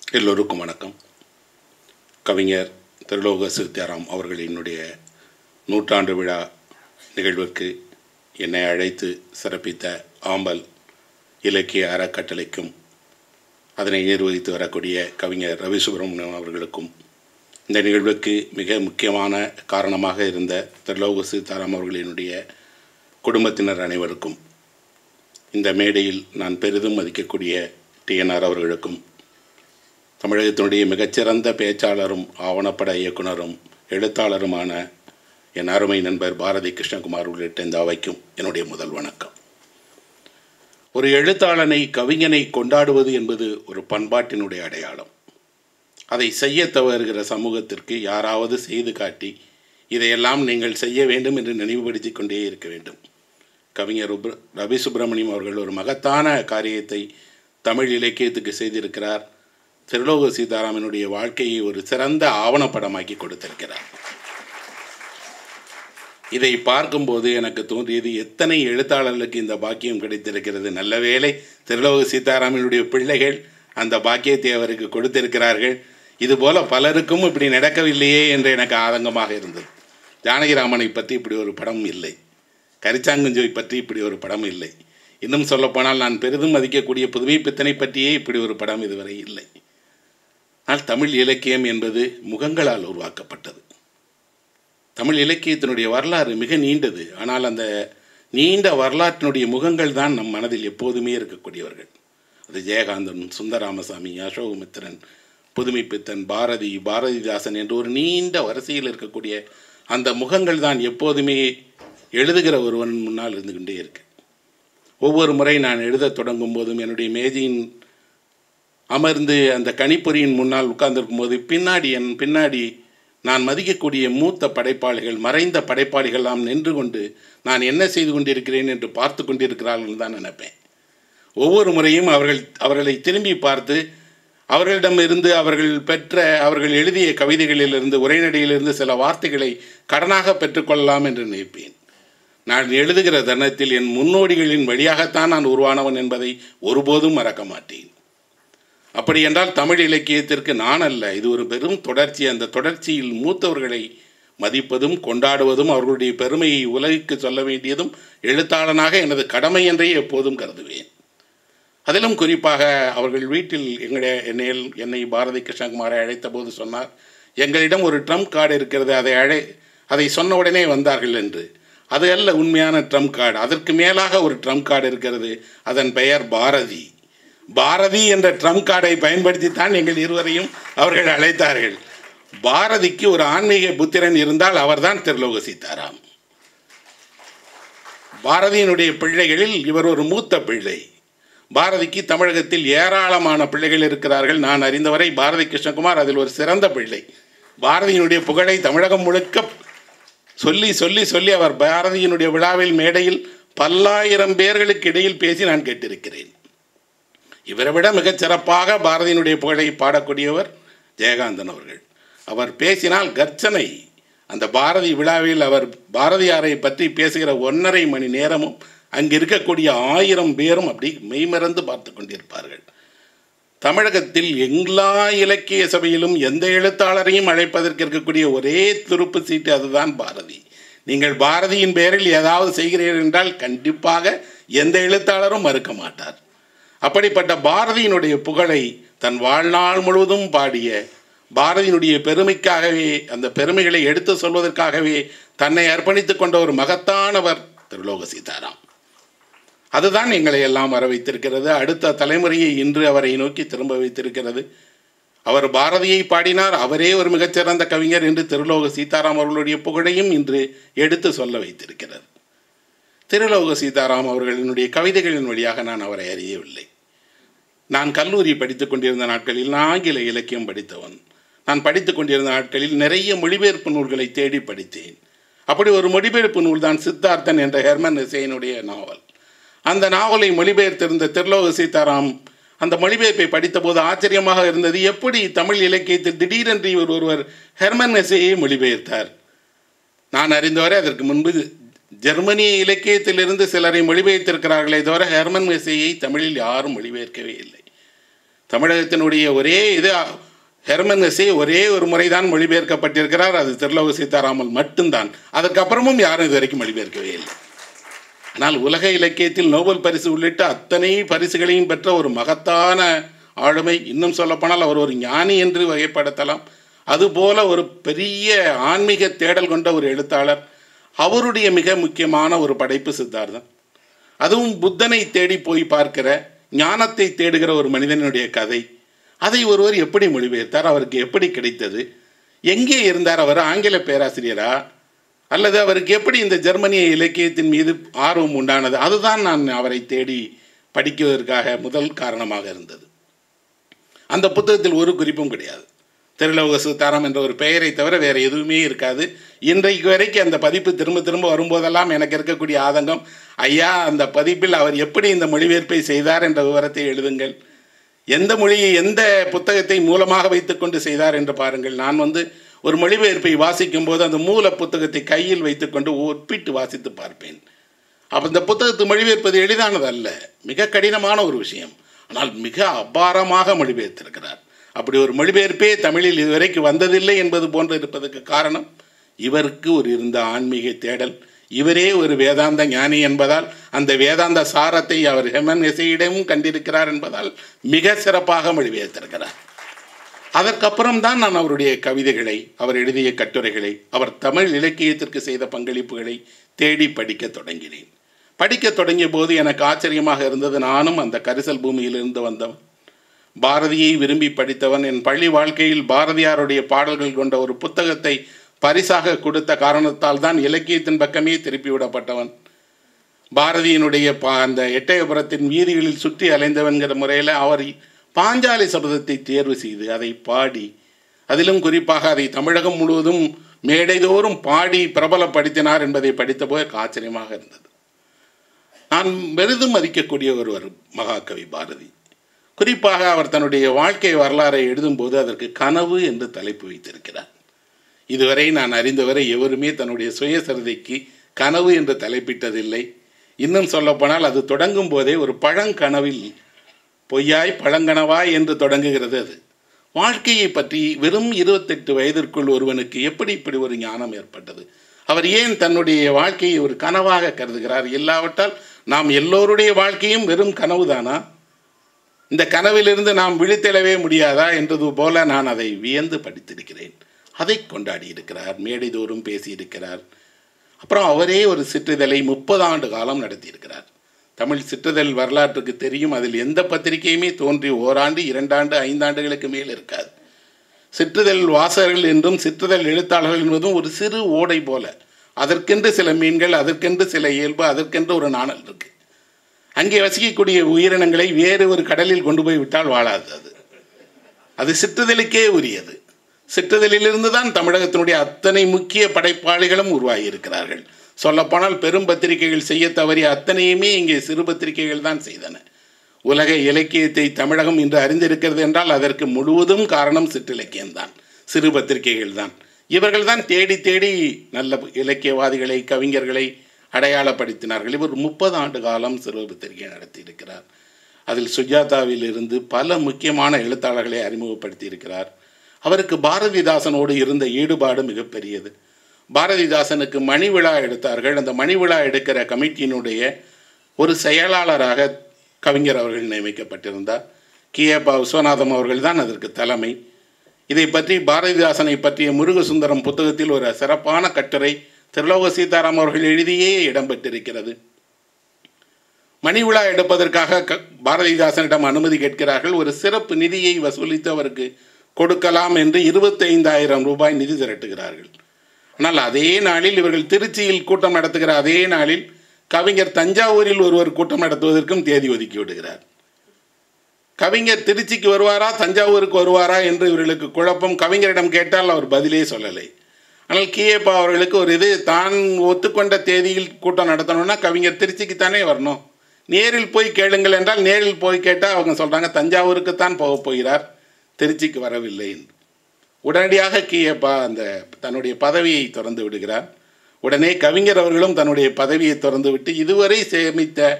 எல்லோருக்கும் வணக்கம் கவிஞர் திருலோக சித்தியாராம் அவர்களினுடைய நூற்றாண்டு விழா நிகழ்விற்கு என்னை அழைத்து சிறப்பித்த ஆம்பல் இலக்கிய அறக்கட்டளைக்கும் அதனை நிர்வகித்து வரக்கூடிய கவிஞர் ரவி சுப்பிரமணியம் அவர்களுக்கும் இந்த நிகழ்வுக்கு மிக முக்கியமான காரணமாக இருந்த திருலோக சீதாராம் அவர்களினுடைய குடும்பத்தினர் அனைவருக்கும் இந்த மேடையில் நான் பெரிதும் மதிக்கக்கூடிய டிஎன்ஆர் அவர்களுக்கும் தமிழகத்தினுடைய மிகச்சிறந்த பேச்சாளரும் ஆவணப்பட இயக்குனரும் எழுத்தாளருமான என் அருமை நண்பர் பாரதி கிருஷ்ணகுமார் உள்ளிட்ட இந்த அவைக்கும் என்னுடைய முதல் வணக்கம் ஒரு எழுத்தாளனை கவிஞனை கொண்டாடுவது என்பது ஒரு பண்பாட்டினுடைய அடையாளம் அதை செய்ய தவறுகிற சமூகத்திற்கு யாராவது செய்து காட்டி இதையெல்லாம் நீங்கள் செய்ய வேண்டும் என்று நினைவுபடுத்திக் கொண்டே இருக்க வேண்டும் கவிஞர் உப்ர ரவி சுப்பிரமணியம் அவர்கள் ஒரு மகத்தான காரியத்தை தமிழ் இலக்கியத்துக்கு செய்திருக்கிறார் திருலோக சீதாராமனுடைய வாழ்க்கையை ஒரு சிறந்த ஆவணப்படமாக்கி கொடுத்திருக்கிறார் இதை பார்க்கும்போது எனக்கு தோன்றியது எத்தனை எழுத்தாளர்களுக்கு இந்த பாக்கியம் கிடைத்திருக்கிறது நல்ல வேளை திருலோக சீதாராமனுடைய பிள்ளைகள் அந்த பாக்கியத்தை அவருக்கு கொடுத்திருக்கிறார்கள் இதுபோல பலருக்கும் இப்படி நடக்கவில்லையே என்று எனக்கு ஆதங்கமாக இருந்தது ஜானகிராமனை பற்றி இப்படி ஒரு படம் இல்லை கரிச்சாங்குஞ்சோய் பற்றி இப்படி ஒரு படம் இல்லை இன்னும் சொல்லப்போனால் நான் பெரிதும் மதிக்கக்கூடிய புதுமை பித்தனை பற்றியே இப்படி ஒரு படம் இதுவரை இல்லை ஆனால் தமிழ் இலக்கியம் என்பது முகங்களால் உருவாக்கப்பட்டது தமிழ் இலக்கியத்தினுடைய வரலாறு மிக நீண்டது ஆனால் அந்த நீண்ட வரலாற்றினுடைய முகங்கள் தான் நம் மனதில் எப்போதுமே இருக்கக்கூடியவர்கள் அது ஜெயகாந்தன் சுந்தராமசாமி அசோகமித்திரன் புதுமைப்பித்தன் பாரதி பாரதிதாசன் என்று ஒரு நீண்ட வரிசையில் இருக்கக்கூடிய அந்த முகங்கள் தான் எப்போதுமே எழுதுகிற ஒருவன் முன்னால் இருந்து கொண்டே இருக்கு ஒவ்வொரு முறை நான் எழுதத் தொடங்கும் போதும் என்னுடைய மேஜையின் அமர்ந்து அந்த கணிப்பொறியின் முன்னால் உட்கார்ந்திருக்கும் போது பின்னாடி என் பின்னாடி நான் மதிக்கக்கூடிய மூத்த படைப்பாளிகள் மறைந்த படைப்பாளிகள் எல்லாம் நின்று கொண்டு நான் என்ன செய்து கொண்டிருக்கிறேன் என்று பார்த்து கொண்டிருக்கிறார்கள் தான் நினைப்பேன் ஒவ்வொரு முறையும் அவர்கள் அவர்களை திரும்பி பார்த்து அவர்களிடமிருந்து அவர்கள் பெற்ற அவர்கள் எழுதிய கவிதைகளிலிருந்து உரைநடையிலிருந்து சில வார்த்தைகளை கடனாக பெற்றுக்கொள்ளலாம் என்று நினைப்பேன் நான் எழுதுகிற தருணத்தில் என் முன்னோடிகளின் வழியாகத்தான் நான் உருவானவன் என்பதை ஒருபோதும் மறக்க மாட்டேன் அப்படி என்றால் தமிழ் இலக்கியத்திற்கு நான் அல்ல இது ஒரு பெரும் தொடர்ச்சி அந்த தொடர்ச்சியில் மூத்தவர்களை மதிப்பதும் கொண்டாடுவதும் அவர்களுடைய பெருமையை உலகிற்கு சொல்ல வேண்டியதும் எழுத்தாளனாக எனது கடமை என்றே எப்போதும் கருதுவேன் அதிலும் குறிப்பாக அவர்கள் வீட்டில் எங்களுடைய என்னை என்னை பாரதி கிருஷ்ணகுமாரை அழைத்த போது சொன்னார் எங்களிடம் ஒரு ட்ரம்ப் கார்டு இருக்கிறது அதை அழை அதை சொன்ன உடனே வந்தார்கள் என்று அது அல்ல உண்மையான ட்ரம்ப் கார்டு அதற்கு மேலாக ஒரு ட்ரம்ப் கார்டு இருக்கிறது அதன் பெயர் பாரதி பாரதி என்ற ட்ரம்ப் கார்டை பயன்படுத்தித்தான் எங்கள் இருவரையும் அவர்கள் அழைத்தார்கள் பாரதிக்கு ஒரு ஆன்மீக புத்திரன் இருந்தால் அவர்தான் திருலோக சீதாராம் பாரதியினுடைய பிள்ளைகளில் இவர் ஒரு மூத்த பிள்ளை பாரதிக்கு தமிழகத்தில் ஏராளமான பிள்ளைகள் இருக்கிறார்கள் நான் அறிந்தவரை பாரதி கிருஷ்ணகுமார் அதில் ஒரு சிறந்த பிள்ளை பாரதியினுடைய புகழை தமிழகம் முழுக்க சொல்லி சொல்லி சொல்லி அவர் பாரதியினுடைய விழாவில் மேடையில் பல்லாயிரம் பேர்களுக்கு இடையில் பேசி நான் கேட்டிருக்கிறேன் இவரை விட மிகச் சிறப்பாக பாரதியினுடைய புகழை பாடக்கூடியவர் ஜெயகாந்தன் அவர்கள் அவர் பேசினால் கர்ச்சனை அந்த பாரதி விழாவில் அவர் பாரதியாரை பற்றி பேசுகிற ஒன்றரை மணி நேரமும் அங்கே இருக்கக்கூடிய ஆயிரம் பேரும் அப்படி மெய்மறந்து பார்த்து கொண்டிருப்பார்கள் தமிழகத்தில் எல்லா இலக்கிய சபையிலும் எந்த எழுத்தாளரையும் அழைப்பதற்கு இருக்கக்கூடிய ஒரே துருப்பு சீட்டு அதுதான் பாரதி நீங்கள் பாரதியின் பெயரில் ஏதாவது செய்கிறீர்கள் என்றால் கண்டிப்பாக எந்த எழுத்தாளரும் மறுக்க மாட்டார் அப்படிப்பட்ட பாரதியினுடைய புகழை தன் வாழ்நாள் முழுவதும் பாடிய பாரதியினுடைய பெருமைக்காகவே அந்த பெருமைகளை எடுத்து சொல்வதற்காகவே தன்னை அர்ப்பணித்துக் கொண்ட ஒரு மகத்தானவர் திருலோக சீதாராம் அதுதான் எங்களை எல்லாம் வர வைத்திருக்கிறது அடுத்த தலைமுறையை இன்று அவரை நோக்கி திரும்ப வைத்திருக்கிறது அவர் பாரதியை பாடினார் அவரே ஒரு மிகச்சிறந்த கவிஞர் என்று திருலோக சீதாராம் அவர்களுடைய புகழையும் இன்று எடுத்து சொல்ல வைத்திருக்கிறது திருலோக சீதாராம் அவர்களினுடைய கவிதைகளின் வழியாக நான் அவரை அறியவில்லை நான் கல்லூரி படித்து கொண்டிருந்த நாட்களில் நான் ஆங்கில இலக்கியம் படித்தவன் நான் படித்து கொண்டிருந்த நாட்களில் நிறைய மொழிபெயர்ப்பு நூல்களை தேடி படித்தேன் அப்படி ஒரு மொழிபெயர்ப்பு நூல் தான் சித்தார்த்தன் என்ற ஹெர்மன் இசையனுடைய நாவல் அந்த நாவலை மொழிபெயர்த்திருந்த திருலோக சீதாராம் அந்த மொழிபெயர்ப்பை படித்தபோது ஆச்சரியமாக இருந்தது எப்படி தமிழ் இலக்கியத்தில் திடீரென்று இவர் ஒருவர் ஹெர்மன் இசையை மொழிபெயர்த்தார் நான் அறிந்தவரை அதற்கு முன்பு ஜெர்மனிய இலக்கியத்திலிருந்து சிலரை மொழிபெயர்த்திருக்கிறார்களே தவிர ஹெர்மன் மெசையை தமிழில் யாரும் மொழிபெயர்க்கவே இல்லை தமிழகத்தினுடைய ஒரே இது ஹெர்மன் ஹெசே ஒரே ஒரு முறைதான் மொழிபெயர்க்கப்பட்டிருக்கிறார் அது திருலோக சீதாராமன் மட்டும்தான் அதுக்கப்புறமும் யாரும் இது வரைக்கும் மொழிபெயர்க்கவே இல்லை ஆனால் உலக இலக்கியத்தில் நோபல் பரிசு உள்ளிட்ட அத்தனை பரிசுகளையும் பெற்ற ஒரு மகத்தான ஆளுமை இன்னும் சொல்லப்போனால் அவர் ஒரு ஞானி என்று வகைப்படுத்தலாம் அதுபோல ஒரு பெரிய ஆன்மீக தேடல் கொண்ட ஒரு எழுத்தாளர் அவருடைய மிக முக்கியமான ஒரு படைப்பு சித்தார்த்தம் அதுவும் புத்தனை தேடி போய் பார்க்கிற ஞானத்தை தேடுகிற ஒரு மனிதனுடைய கதை அதை ஒருவர் எப்படி மொழிபெயர்த்தார் அவருக்கு எப்படி கிடைத்தது எங்கே இருந்தார் அவர் ஆங்கில பேராசிரியரா அல்லது அவருக்கு எப்படி இந்த ஜெர்மனிய இலக்கியத்தின் மீது ஆர்வம் உண்டானது அதுதான் நான் அவரை தேடி படிக்குவதற்காக முதல் காரணமாக இருந்தது அந்த புத்தகத்தில் ஒரு குறிப்பும் கிடையாது திருலோக சுத்தாரம் என்ற ஒரு பெயரை தவிர வேறு எதுவுமே இருக்காது இன்றைக்கு வரைக்கும் அந்த பதிப்பு திரும்ப திரும்ப வரும்போதெல்லாம் எனக்கு இருக்கக்கூடிய ஆதங்கம் ஐயா அந்த பதிப்பில் அவர் எப்படி இந்த மொழிபெயர்ப்பை செய்தார் என்ற விவரத்தை எழுதுங்கள் எந்த மொழியை எந்த புத்தகத்தை மூலமாக வைத்துக்கொண்டு செய்தார் என்று பாருங்கள் நான் வந்து ஒரு மொழிபெயர்ப்பை வாசிக்கும் போது அந்த மூல புத்தகத்தை கையில் வைத்துக்கொண்டு ஒப்பிட்டு வாசித்து பார்ப்பேன் அப்போ இந்த புத்தகத்தை மொழிபெயர்ப்பது எளிதானது அல்ல மிக கடினமான ஒரு விஷயம் ஆனால் மிக அபாரமாக மொழிபெயர்த்திருக்கிறார் அப்படி ஒரு மொழிபெயர்ப்பே தமிழில் இதுவரைக்கும் வந்ததில்லை என்பது போன்று இருப்பதற்கு காரணம் இவருக்கு ஒரு இருந்த ஆன்மீக தேடல் இவரே ஒரு வேதாந்த ஞானி என்பதால் அந்த வேதாந்த சாரத்தை அவர் ஹெமன் எசையிடமும் கண்டிருக்கிறார் என்பதால் மிக சிறப்பாக மொழிபெயர்த்திருக்கிறார் அதற்கப்புறம் தான் நான் அவருடைய கவிதைகளை அவர் எழுதிய கட்டுரைகளை அவர் தமிழ் இலக்கியத்திற்கு செய்த பங்களிப்புகளை தேடி படிக்க தொடங்கினேன் படிக்க தொடங்கிய போது எனக்கு ஆச்சரியமாக இருந்தது நானும் அந்த கரிசல் பூமியிலிருந்து வந்தவன் பாரதியை விரும்பி படித்தவன் என் பள்ளி வாழ்க்கையில் பாரதியாருடைய பாடல்கள் கொண்ட ஒரு புத்தகத்தை பரிசாக கொடுத்த காரணத்தால் தான் இலக்கியத்தின் பக்கமே திருப்பி விடப்பட்டவன் பாரதியினுடைய பா அந்த எட்டயபுரத்தின் வீதிகளில் சுற்றி அலைந்தவன்கிற முறையில் அவர் பாஞ்சாலி சபதத்தை தேர்வு செய்து அதை பாடி அதிலும் குறிப்பாக அதை தமிழகம் முழுவதும் மேடைதோறும் பாடி பிரபலப்படுத்தினார் என்பதை படித்தபோது எனக்கு ஆச்சரியமாக இருந்தது நான் பெரிதும் மதிக்கக்கூடிய ஒருவர் மகாகவி பாரதி குறிப்பாக அவர் தன்னுடைய வாழ்க்கை வரலாறை எழுதும்போது அதற்கு கனவு என்று தலைப்பு வைத்திருக்கிறார் இதுவரை நான் அறிந்தவரை எவருமே தன்னுடைய சுயசரிதைக்கு கனவு என்று தலைப்பிட்டதில்லை இன்னும் சொல்லப்போனால் அது தொடங்கும் போதே ஒரு பழங்கனவில் பொய்யாய் பழங்கனவாய் என்று தொடங்குகிறது அது வாழ்க்கையை பற்றி வெறும் இருபத்தெட்டு வயதிற்குள் ஒருவனுக்கு எப்படி இப்படி ஒரு ஞானம் ஏற்பட்டது அவர் ஏன் தன்னுடைய வாழ்க்கையை ஒரு கனவாக கருதுகிறார் இல்லாவிட்டால் நாம் எல்லோருடைய வாழ்க்கையும் வெறும் கனவுதானா இந்த கனவிலிருந்து நாம் விழித்தெழவே முடியாதா என்றது போல நான் அதை வியந்து படித்திருக்கிறேன் அதை கொண்டாடி இருக்கிறார் மேடைதோறும் பேசியிருக்கிறார் அப்புறம் அவரே ஒரு சிற்றிதழை முப்பது ஆண்டு காலம் நடத்தியிருக்கிறார் தமிழ் சிற்றிதழ் வரலாற்றுக்கு தெரியும் அதில் எந்த பத்திரிகையுமே தோன்றி ஓராண்டு இரண்டாண்டு ஐந்தாண்டுகளுக்கு மேல் இருக்காது சிற்றிதழ் வாசகர்கள் என்றும் சிற்றிதழ் எழுத்தாளர்கள் என்பதும் ஒரு சிறு ஓடை போல அதற்கென்று சில மீன்கள் அதற்கென்று சில இயல்பு அதற்கென்று ஒரு நாணல் இருக்கு அங்கே வசிக்கக்கூடிய உயிரினங்களை வேறு ஒரு கடலில் கொண்டு போய் விட்டால் வாழாது அது அது சிற்றுதலுக்கே உரியது சிற்றுதலிலிருந்து தான் தமிழகத்தினுடைய அத்தனை முக்கிய படைப்பாளிகளும் உருவாகி இருக்கிறார்கள் சொல்லப்போனால் பெரும் பத்திரிகைகள் செய்ய தவறிய அத்தனையுமே இங்கே சிறு பத்திரிகைகள் தான் செய்தன உலக இலக்கியத்தை தமிழகம் இன்று அறிந்திருக்கிறது என்றால் அதற்கு முழுவதும் காரணம் சிற்றிலக்கியம்தான் சிறு பத்திரிகைகள் தான் இவர்கள் தான் தேடி தேடி நல்ல இலக்கியவாதிகளை கவிஞர்களை அடையாளப்படுத்தினார்கள் இவர் முப்பது ஆண்டு காலம் சிறு பத்திரிகை நடத்தியிருக்கிறார் அதில் சுஜாதாவில் இருந்து பல முக்கியமான எழுத்தாளர்களை அறிமுகப்படுத்தி இருக்கிறார் அவருக்கு பாரதிதாசனோடு இருந்த ஈடுபாடு மிகப்பெரியது பாரதிதாசனுக்கு மணி விழா எடுத்தார்கள் அந்த மணி விழா எடுக்கிற கமிட்டியினுடைய ஒரு செயலாளராக கவிஞர் அவர்கள் நியமிக்கப்பட்டிருந்தார் கிஏபா விஸ்வநாதம் அவர்கள் தான் அதற்கு தலைமை இதை பற்றி பாரதிதாசனை பற்றிய முருகசுந்தரம் புத்தகத்தில் ஒரு சிறப்பான கட்டுரை திருலோக சீதாராம் அவர்கள் எழுதியே இடம்பெற்றிருக்கிறது மணி விழா எடுப்பதற்காக க பாரதிதாசனிடம் அனுமதி கேட்கிறார்கள் ஒரு சிறப்பு நிதியை வசூலித்து அவருக்கு கொடுக்கலாம் என்று இருபத்தைந்தாயிரம் ரூபாய் நிதி திரட்டுகிறார்கள் ஆனால் அதே நாளில் இவர்கள் திருச்சியில் கூட்டம் நடத்துகிற அதே நாளில் கவிஞர் தஞ்சாவூரில் ஒருவர் கூட்டம் நடத்துவதற்கும் தேதி ஒதுக்கி விடுகிறார் கவிஞர் திருச்சிக்கு வருவாரா தஞ்சாவூருக்கு வருவாரா என்று இவர்களுக்கு குழப்பம் கவிஞரிடம் கேட்டால் அவர் பதிலே சொல்லலை ஆனால் கிஏபா அவர்களுக்கு ஒரு இது தான் ஒத்துக்கொண்ட தேதியில் கூட்டம் நடத்தணும்னா கவிஞர் திருச்சிக்கு தானே வரணும் நேரில் போய் கேளுங்கள் என்றால் நேரில் போய் கேட்டால் அவங்க சொல்கிறாங்க தஞ்சாவூருக்கு தான் போக போகிறார் திருச்சிக்கு வரவில்லை என்று உடனடியாக கிஏபா அந்த தன்னுடைய பதவியை திறந்து விடுகிறார் உடனே கவிஞர் அவர்களும் தன்னுடைய பதவியை திறந்து விட்டு இதுவரை சேமித்த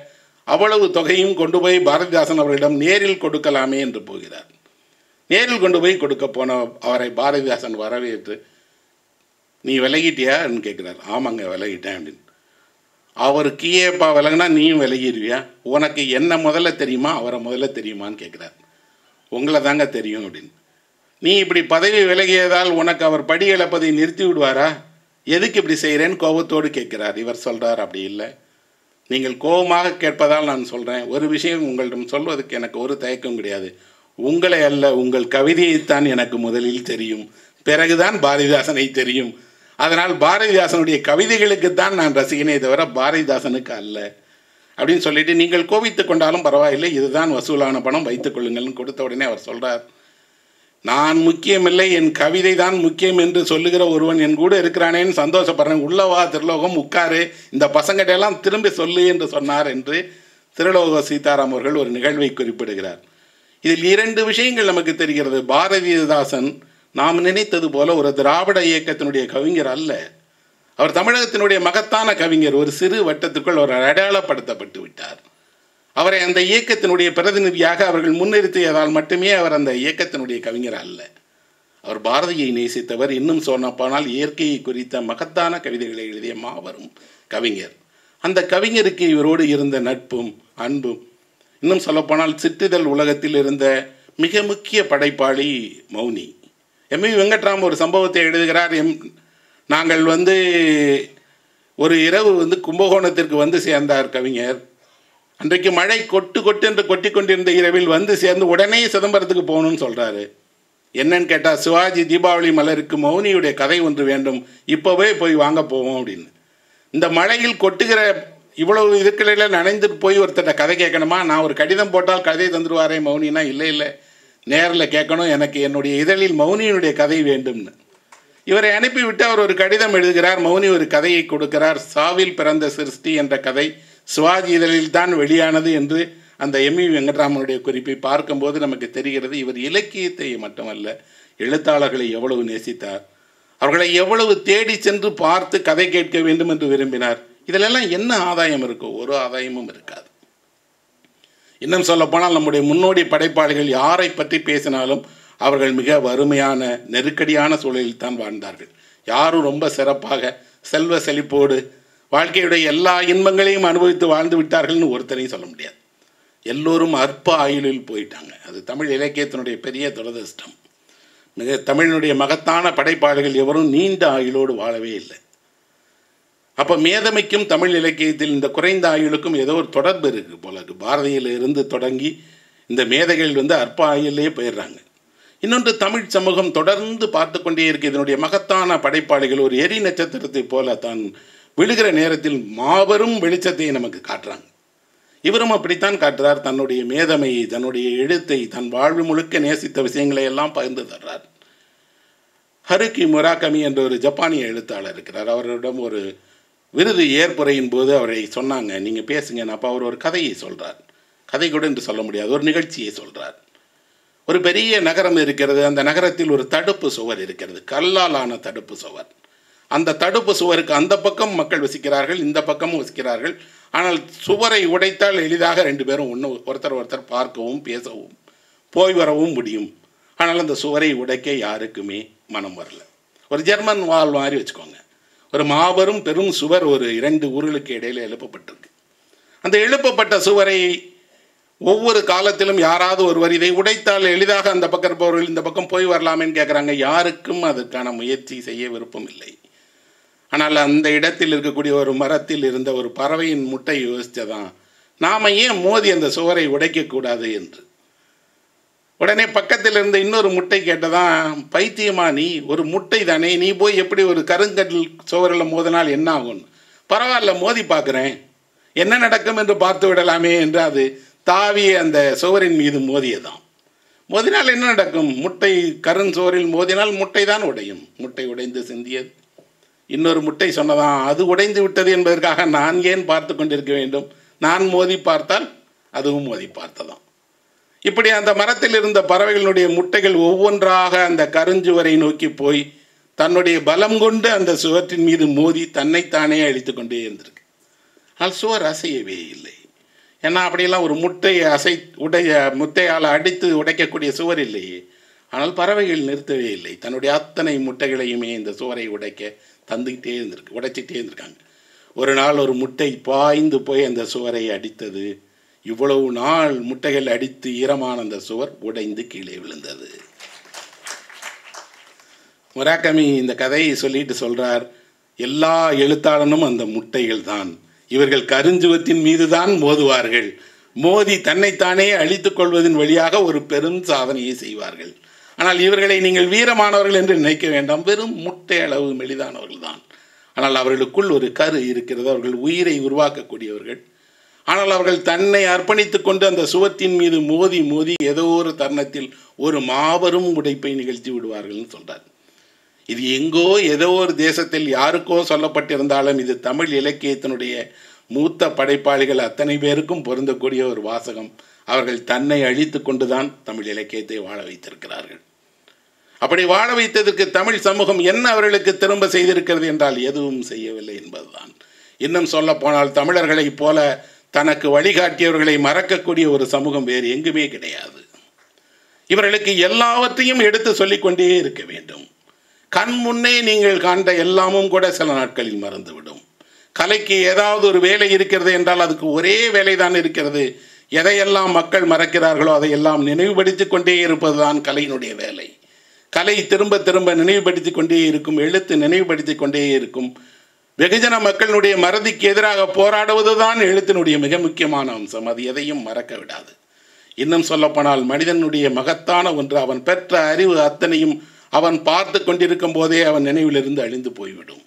அவ்வளவு தொகையும் கொண்டு போய் பாரதிதாசன் அவர்களிடம் நேரில் கொடுக்கலாமே என்று போகிறார் நேரில் கொண்டு போய் கொடுக்க போன அவரை பாரதிதாசன் வரவேற்று நீ விலகிட்டியான்னு கேட்குறாரு ஆமாங்க விலகிட்டேன் அப்படின்னு அவருக்கு ஏப்பா விலகுனா நீயும் விலகிடுவியா உனக்கு என்ன முதல்ல தெரியுமா அவரை முதல்ல தெரியுமான்னு கேட்குறாரு உங்களை தாங்க தெரியும் அப்படின்னு நீ இப்படி பதவி விலகியதால் உனக்கு அவர் படி இழப்பதை நிறுத்தி விடுவாரா எதுக்கு இப்படி செய்கிறேன்னு கோபத்தோடு கேட்கிறார் இவர் சொல்கிறார் அப்படி இல்லை நீங்கள் கோபமாக கேட்பதால் நான் சொல்கிறேன் ஒரு விஷயம் உங்களிடம் சொல்வதற்கு எனக்கு ஒரு தயக்கம் கிடையாது உங்களை அல்ல உங்கள் கவிதையைத்தான் எனக்கு முதலில் தெரியும் பிறகுதான் பாரதிதாசனை தெரியும் அதனால் பாரதிதாசனுடைய கவிதைகளுக்குத்தான் நான் ரசிகனே தவிர பாரதிதாசனுக்கு அல்ல அப்படின்னு சொல்லிட்டு நீங்கள் கோபித்து கொண்டாலும் பரவாயில்லை இதுதான் வசூலான பணம் வைத்துக் கொள்ளுங்கள்னு கொடுத்த உடனே அவர் சொல்றார் நான் முக்கியமில்லை என் கவிதை தான் முக்கியம் என்று சொல்லுகிற ஒருவன் என் கூட இருக்கிறானேன்னு சந்தோஷப்படுறேன் உள்ளவா திருலோகம் உட்காரு இந்த பசங்கிட்ட எல்லாம் திரும்பி சொல்லு என்று சொன்னார் என்று திருலோக சீதாராம் அவர்கள் ஒரு நிகழ்வை குறிப்பிடுகிறார் இதில் இரண்டு விஷயங்கள் நமக்கு தெரிகிறது பாரதிதாசன் நாம் நினைத்தது போல ஒரு திராவிட இயக்கத்தினுடைய கவிஞர் அல்ல அவர் தமிழகத்தினுடைய மகத்தான கவிஞர் ஒரு சிறு வட்டத்துக்குள் அவர் அடையாளப்படுத்தப்பட்டு விட்டார் அவரை அந்த இயக்கத்தினுடைய பிரதிநிதியாக அவர்கள் முன்னிறுத்தியதால் மட்டுமே அவர் அந்த இயக்கத்தினுடைய கவிஞர் அல்ல அவர் பாரதியை நேசித்தவர் இன்னும் சொன்னப்போனால் இயற்கையை குறித்த மகத்தான கவிதைகளை எழுதிய மாபெரும் கவிஞர் அந்த கவிஞருக்கு இவரோடு இருந்த நட்பும் அன்பும் இன்னும் சொல்லப்போனால் சிற்றிதழ் உலகத்தில் இருந்த மிக முக்கிய படைப்பாளி மௌனி எம் வி வெங்கட்ராம் ஒரு சம்பவத்தை எழுதுகிறார் எம் நாங்கள் வந்து ஒரு இரவு வந்து கும்பகோணத்திற்கு வந்து சேர்ந்தார் கவிஞர் அன்றைக்கு மழை கொட்டு கொட்டு என்று கொட்டி கொண்டிருந்த இரவில் வந்து சேர்ந்து உடனே சிதம்பரத்துக்கு போகணும்னு சொல்கிறாரு என்னன்னு கேட்டால் சிவாஜி தீபாவளி மலருக்கு மௌனியுடைய கதை ஒன்று வேண்டும் இப்போவே போய் வாங்க போவோம் அப்படின்னு இந்த மழையில் கொட்டுகிற இவ்வளவு இதுக்களில் நனைந்துட்டு போய் ஒருத்தட்ட கதை கேட்கணுமா நான் ஒரு கடிதம் போட்டால் கதை தந்துடுவாரே மௌனினா இல்லை இல்லை நேரில் கேட்கணும் எனக்கு என்னுடைய இதழில் மௌனியினுடைய கதை வேண்டும்னு இவரை அனுப்பிவிட்டு அவர் ஒரு கடிதம் எழுதுகிறார் மௌனி ஒரு கதையை கொடுக்கிறார் சாவில் பிறந்த சிருஷ்டி என்ற கதை சிவாஜி இதழில் தான் வெளியானது என்று அந்த எம்இ வெங்கட்ராமனுடைய குறிப்பை பார்க்கும்போது நமக்கு தெரிகிறது இவர் இலக்கியத்தை மட்டுமல்ல எழுத்தாளர்களை எவ்வளவு நேசித்தார் அவர்களை எவ்வளவு தேடி சென்று பார்த்து கதை கேட்க வேண்டும் என்று விரும்பினார் இதிலெல்லாம் என்ன ஆதாயம் இருக்கோ ஒரு ஆதாயமும் இருக்காது இன்னும் சொல்லப்போனால் நம்முடைய முன்னோடி படைப்பாளிகள் யாரை பற்றி பேசினாலும் அவர்கள் மிக வறுமையான நெருக்கடியான சூழலில் தான் வாழ்ந்தார்கள் யாரும் ரொம்ப சிறப்பாக செல்வ செழிப்போடு வாழ்க்கையுடைய எல்லா இன்பங்களையும் அனுபவித்து வாழ்ந்து விட்டார்கள்னு ஒருத்தரையும் சொல்ல முடியாது எல்லோரும் அற்ப ஆயுளில் போயிட்டாங்க அது தமிழ் இலக்கியத்தினுடைய பெரிய துரதிருஷ்டம் மிக தமிழினுடைய மகத்தான படைப்பாளிகள் எவரும் நீண்ட ஆயுளோடு வாழவே இல்லை அப்போ மேதமைக்கும் தமிழ் இலக்கியத்தில் இந்த குறைந்த ஆயுளுக்கும் ஏதோ ஒரு தொடர்பு இருக்குது போல இருக்கு பாரதியில் இருந்து தொடங்கி இந்த மேதைகள் வந்து அற்ப ஆயுள்லேயே போயிடுறாங்க இன்னொன்று தமிழ் சமூகம் தொடர்ந்து பார்த்து கொண்டே இருக்கு இதனுடைய மகத்தான படைப்பாளிகள் ஒரு எரி நட்சத்திரத்தை போல தான் விழுகிற நேரத்தில் மாபெரும் வெளிச்சத்தை நமக்கு காட்டுறாங்க இவரும் அப்படித்தான் காட்டுறார் தன்னுடைய மேதமையை தன்னுடைய எழுத்தை தன் வாழ்வு முழுக்க நேசித்த விஷயங்களை எல்லாம் பகிர்ந்து தர்றார் ஹருக்கி முராகமி என்ற ஒரு ஜப்பானிய எழுத்தாளர் இருக்கிறார் அவரிடம் ஒரு விருது ஏற்புரையின் போது அவரை சொன்னாங்க நீங்கள் பேசுங்க அப்போ அவர் ஒரு கதையை சொல்கிறார் கதை கூட என்று சொல்ல முடியாது ஒரு நிகழ்ச்சியை சொல்கிறார் ஒரு பெரிய நகரம் இருக்கிறது அந்த நகரத்தில் ஒரு தடுப்பு சுவர் இருக்கிறது கல்லால் ஆன தடுப்பு சுவர் அந்த தடுப்பு சுவருக்கு அந்த பக்கம் மக்கள் வசிக்கிறார்கள் இந்த பக்கமும் வசிக்கிறார்கள் ஆனால் சுவரை உடைத்தால் எளிதாக ரெண்டு பேரும் ஒன்று ஒருத்தர் ஒருத்தர் பார்க்கவும் பேசவும் போய் வரவும் முடியும் ஆனால் அந்த சுவரை உடைக்க யாருக்குமே மனம் வரல ஒரு ஜெர்மன் வால் மாதிரி வச்சுக்கோங்க ஒரு மாபெரும் பெரும் சுவர் ஒரு இரண்டு ஊர்களுக்கு இடையில எழுப்பப்பட்டிருக்கு அந்த எழுப்பப்பட்ட சுவரை ஒவ்வொரு காலத்திலும் யாராவது ஒருவர் இதை உடைத்தால் எளிதாக அந்த பக்கம் இருப்பவர்கள் இந்த பக்கம் போய் வரலாமேன்னு கேட்குறாங்க யாருக்கும் அதற்கான முயற்சி செய்ய விருப்பம் இல்லை ஆனால் அந்த இடத்தில் இருக்கக்கூடிய ஒரு மரத்தில் இருந்த ஒரு பறவையின் முட்டை யோசித்ததான் நாம் ஏன் மோதி அந்த சுவரை உடைக்கக்கூடாது என்று உடனே பக்கத்தில் இருந்த இன்னொரு முட்டை கேட்டதான் பைத்தியமா நீ ஒரு முட்டை தானே நீ போய் எப்படி ஒரு கருங்கல் சுவரில் மோதினால் என்ன ஆகும் பரவாயில்ல மோதி பார்க்குறேன் என்ன நடக்கும் என்று பார்த்து விடலாமே என்று அது தாவிய அந்த சுவரின் மீது மோதியதாம் மோதினால் என்ன நடக்கும் முட்டை கருண் சுவரில் மோதினால் முட்டை தான் உடையும் முட்டை உடைந்து சிந்தியது இன்னொரு முட்டை சொன்னதான் அது உடைந்து விட்டது என்பதற்காக நான் ஏன் பார்த்து கொண்டிருக்க வேண்டும் நான் மோதி பார்த்தால் அதுவும் மோதி பார்த்ததாம் இப்படி அந்த மரத்தில் இருந்த பறவைகளுடைய முட்டைகள் ஒவ்வொன்றாக அந்த கருஞ்சுவரை நோக்கி போய் தன்னுடைய பலம் கொண்டு அந்த சுவற்றின் மீது மோதி தன்னைத்தானே அழித்து கொண்டே இருந்திருக்கு ஆனால் சுவர் அசையவே இல்லை ஏன்னா அப்படியெல்லாம் ஒரு முட்டையை அசை உடைய முட்டையால் அடித்து உடைக்கக்கூடிய சுவர் இல்லையே ஆனால் பறவைகள் நிறுத்தவே இல்லை தன்னுடைய அத்தனை முட்டைகளையுமே இந்த சுவரை உடைக்க தந்துக்கிட்டே இருந்திருக்கு உடைச்சிட்டே இருந்திருக்காங்க ஒரு நாள் ஒரு முட்டை பாய்ந்து போய் அந்த சுவரை அடித்தது இவ்வளவு நாள் முட்டைகள் அடித்து ஈரமான அந்த சுவர் உடைந்து கீழே விழுந்தது முராக்கமி இந்த கதையை சொல்லிட்டு சொல்றார் எல்லா எழுத்தாளனும் அந்த முட்டைகள் தான் இவர்கள் கருஞ்சுவத்தின் மீது தான் மோதுவார்கள் மோதி தன்னைத்தானே அழித்துக் கொள்வதன் வழியாக ஒரு பெரும் சாதனையை செய்வார்கள் ஆனால் இவர்களை நீங்கள் வீரமானவர்கள் என்று நினைக்க வேண்டாம் வெறும் முட்டை அளவு மெலிதானவர்கள் தான் ஆனால் அவர்களுக்குள் ஒரு கரு இருக்கிறது அவர்கள் உயிரை உருவாக்கக்கூடியவர்கள் ஆனால் அவர்கள் தன்னை அர்ப்பணித்துக் கொண்டு அந்த சுவத்தின் மீது மோதி மோதி ஏதோ ஒரு தருணத்தில் ஒரு மாபெரும் உடைப்பை நிகழ்த்தி விடுவார்கள்னு சொல்றார் இது எங்கோ ஏதோ ஒரு தேசத்தில் யாருக்கோ சொல்லப்பட்டிருந்தாலும் இது தமிழ் இலக்கியத்தினுடைய மூத்த படைப்பாளிகள் அத்தனை பேருக்கும் பொருந்தக்கூடிய ஒரு வாசகம் அவர்கள் தன்னை அழித்து கொண்டுதான் தமிழ் இலக்கியத்தை வாழ வைத்திருக்கிறார்கள் அப்படி வாழ வைத்ததற்கு தமிழ் சமூகம் என்ன அவர்களுக்கு திரும்ப செய்திருக்கிறது என்றால் எதுவும் செய்யவில்லை என்பதுதான் இன்னும் சொல்ல போனால் தமிழர்களைப் போல தனக்கு வழிகாட்டியவர்களை மறக்கக்கூடிய ஒரு சமூகம் வேறு எங்குமே கிடையாது இவர்களுக்கு எல்லாவற்றையும் எடுத்து சொல்லிக்கொண்டே இருக்க வேண்டும் கண் முன்னே நீங்கள் காண்ட எல்லாமும் கூட சில நாட்களில் மறந்துவிடும் கலைக்கு ஏதாவது ஒரு வேலை இருக்கிறது என்றால் அதுக்கு ஒரே வேலை தான் இருக்கிறது எதையெல்லாம் மக்கள் மறக்கிறார்களோ அதையெல்லாம் நினைவுபடுத்திக் கொண்டே இருப்பதுதான் கலையினுடைய வேலை கலை திரும்ப திரும்ப நினைவுபடுத்திக் கொண்டே இருக்கும் எழுத்து நினைவுபடுத்திக் கொண்டே இருக்கும் வெகுஜன மக்களினுடைய மறதிக்கு எதிராக போராடுவதுதான் எழுத்தினுடைய மிக முக்கியமான அம்சம் அது எதையும் மறக்க விடாது இன்னும் சொல்லப்போனால் மனிதனுடைய மகத்தான ஒன்று அவன் பெற்ற அறிவு அத்தனையும் அவன் பார்த்து கொண்டிருக்கும் போதே அவன் நினைவிலிருந்து அழிந்து போய்விடும்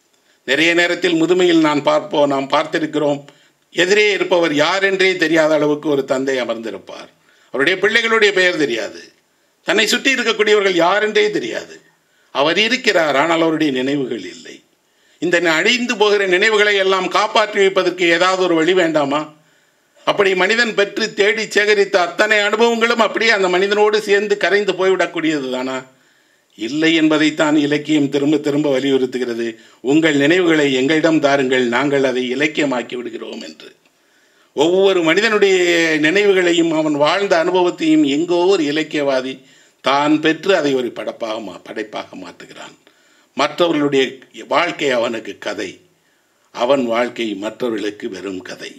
நிறைய நேரத்தில் முதுமையில் நான் பார்ப்போம் நாம் பார்த்திருக்கிறோம் எதிரே இருப்பவர் யார் என்றே தெரியாத அளவுக்கு ஒரு தந்தை அமர்ந்திருப்பார் அவருடைய பிள்ளைகளுடைய பெயர் தெரியாது தன்னை சுற்றி இருக்கக்கூடியவர்கள் யார் என்றே தெரியாது அவர் இருக்கிறார் ஆனால் அவருடைய நினைவுகள் இல்லை இந்த அழிந்து போகிற நினைவுகளை எல்லாம் காப்பாற்றி வைப்பதற்கு ஏதாவது ஒரு வழி வேண்டாமா அப்படி மனிதன் பெற்று தேடி சேகரித்த அத்தனை அனுபவங்களும் அப்படியே அந்த மனிதனோடு சேர்ந்து கரைந்து போய்விடக்கூடியது தானா இல்லை என்பதைத்தான் இலக்கியம் திரும்ப திரும்ப வலியுறுத்துகிறது உங்கள் நினைவுகளை எங்களிடம் தாருங்கள் நாங்கள் அதை இலக்கியமாக்கி விடுகிறோம் என்று ஒவ்வொரு மனிதனுடைய நினைவுகளையும் அவன் வாழ்ந்த அனுபவத்தையும் எங்கோ ஒரு இலக்கியவாதி தான் பெற்று அதை ஒரு படைப்பாக மா படைப்பாக மாற்றுகிறான் மற்றவர்களுடைய வாழ்க்கை அவனுக்கு கதை அவன் வாழ்க்கை மற்றவர்களுக்கு வெறும் கதை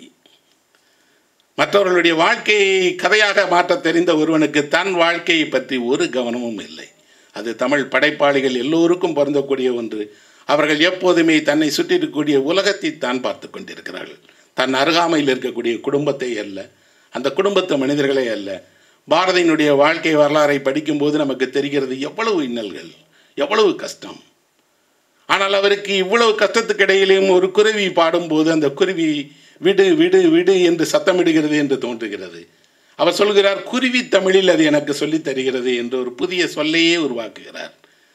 மற்றவர்களுடைய வாழ்க்கையை கதையாக மாற்ற தெரிந்த ஒருவனுக்கு தன் வாழ்க்கையை பற்றி ஒரு கவனமும் இல்லை அது தமிழ் படைப்பாளிகள் எல்லோருக்கும் பொருந்தக்கூடிய ஒன்று அவர்கள் எப்போதுமே தன்னை சுற்றி இருக்கக்கூடிய உலகத்தை தான் பார்த்து கொண்டிருக்கிறார்கள் தன் அருகாமையில் இருக்கக்கூடிய குடும்பத்தை அல்ல அந்த குடும்பத்து மனிதர்களே அல்ல பாரதியினுடைய வாழ்க்கை வரலாறை படிக்கும்போது நமக்கு தெரிகிறது எவ்வளவு இன்னல்கள் எவ்வளவு கஷ்டம் ஆனால் அவருக்கு இவ்வளவு கஷ்டத்துக்கு இடையிலும் ஒரு குருவி பாடும்போது அந்த குருவி விடு விடு விடு என்று சத்தமிடுகிறது என்று தோன்றுகிறது அவர் சொல்கிறார் குருவி தமிழில் அது எனக்கு சொல்லித் தருகிறது என்று ஒரு புதிய சொல்லையே உருவாக்குகிறார்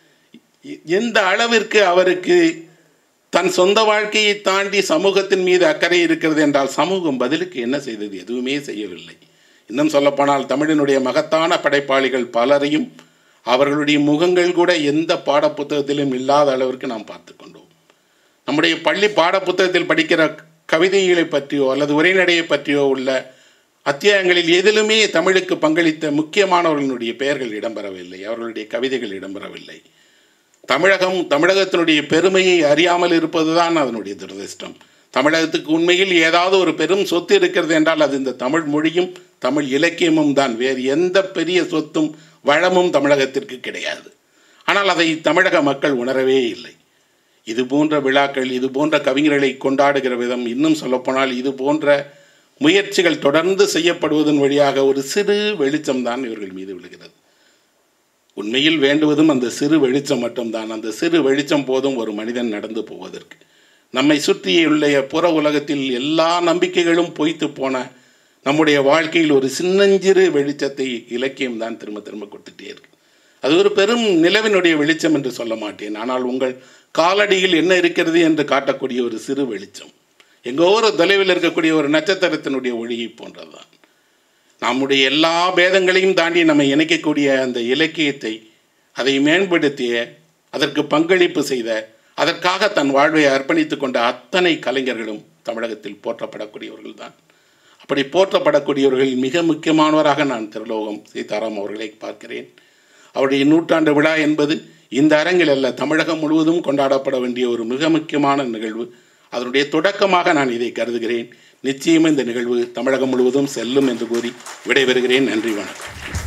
எந்த அளவிற்கு அவருக்கு தன் சொந்த வாழ்க்கையை தாண்டி சமூகத்தின் மீது அக்கறை இருக்கிறது என்றால் சமூகம் பதிலுக்கு என்ன செய்தது எதுவுமே செய்யவில்லை இன்னும் சொல்லப்போனால் தமிழினுடைய மகத்தான படைப்பாளிகள் பலரையும் அவர்களுடைய முகங்கள் கூட எந்த பாடப்புத்தகத்திலும் இல்லாத அளவிற்கு நாம் பார்த்து கொண்டோம் நம்முடைய பள்ளி பாடப்புத்தகத்தில் படிக்கிற கவிதைகளை பற்றியோ அல்லது உரைநடையை பற்றியோ உள்ள அத்தியாயங்களில் எதிலுமே தமிழுக்கு பங்களித்த முக்கியமானவர்களுடைய பெயர்கள் இடம்பெறவில்லை அவர்களுடைய கவிதைகள் இடம்பெறவில்லை தமிழகம் தமிழகத்தினுடைய பெருமையை அறியாமல் இருப்பதுதான் அதனுடைய துரதிர்ஷ்டம் தமிழகத்துக்கு உண்மையில் ஏதாவது ஒரு பெரும் சொத்து இருக்கிறது என்றால் அது இந்த தமிழ் மொழியும் தமிழ் இலக்கியமும் தான் வேறு எந்த பெரிய சொத்தும் வளமும் தமிழகத்திற்கு கிடையாது ஆனால் அதை தமிழக மக்கள் உணரவே இல்லை இது போன்ற விழாக்கள் இது போன்ற கவிஞர்களை கொண்டாடுகிற விதம் இன்னும் சொல்லப்போனால் இது போன்ற முயற்சிகள் தொடர்ந்து செய்யப்படுவதன் வழியாக ஒரு சிறு வெளிச்சம் தான் இவர்கள் மீது விழுகிறது உண்மையில் வேண்டுவதும் அந்த சிறு வெளிச்சம் மட்டும்தான் அந்த சிறு வெளிச்சம் போதும் ஒரு மனிதன் நடந்து போவதற்கு நம்மை சுற்றியுள்ள புற உலகத்தில் எல்லா நம்பிக்கைகளும் பொய்த்து போன நம்முடைய வாழ்க்கையில் ஒரு சின்னஞ்சிறு வெளிச்சத்தை இலக்கியம் தான் திரும்ப திரும்ப கொடுத்துட்டே இருக்கு அது ஒரு பெரும் நிலவினுடைய வெளிச்சம் என்று சொல்ல மாட்டேன் ஆனால் உங்கள் காலடியில் என்ன இருக்கிறது என்று காட்டக்கூடிய ஒரு சிறு வெளிச்சம் எங்கோ ஒரு தொலைவில் இருக்கக்கூடிய ஒரு நட்சத்திரத்தினுடைய ஒளியை போன்றதுதான் நம்முடைய எல்லா பேதங்களையும் தாண்டி நம்மை இணைக்கக்கூடிய அந்த இலக்கியத்தை அதை மேம்படுத்திய அதற்கு பங்களிப்பு செய்த அதற்காக தன் வாழ்வை அர்ப்பணித்து கொண்ட அத்தனை கலைஞர்களும் தமிழகத்தில் போற்றப்படக்கூடியவர்கள் தான் அப்படி போற்றப்படக்கூடியவர்களில் மிக முக்கியமானவராக நான் திருலோகம் சீதாராம் அவர்களை பார்க்கிறேன் அவருடைய நூற்றாண்டு விழா என்பது இந்த அரங்கில் அல்ல தமிழகம் முழுவதும் கொண்டாடப்பட வேண்டிய ஒரு மிக முக்கியமான நிகழ்வு அதனுடைய தொடக்கமாக நான் இதை கருதுகிறேன் நிச்சயம் இந்த நிகழ்வு தமிழகம் முழுவதும் செல்லும் என்று கூறி விடைபெறுகிறேன் நன்றி வணக்கம்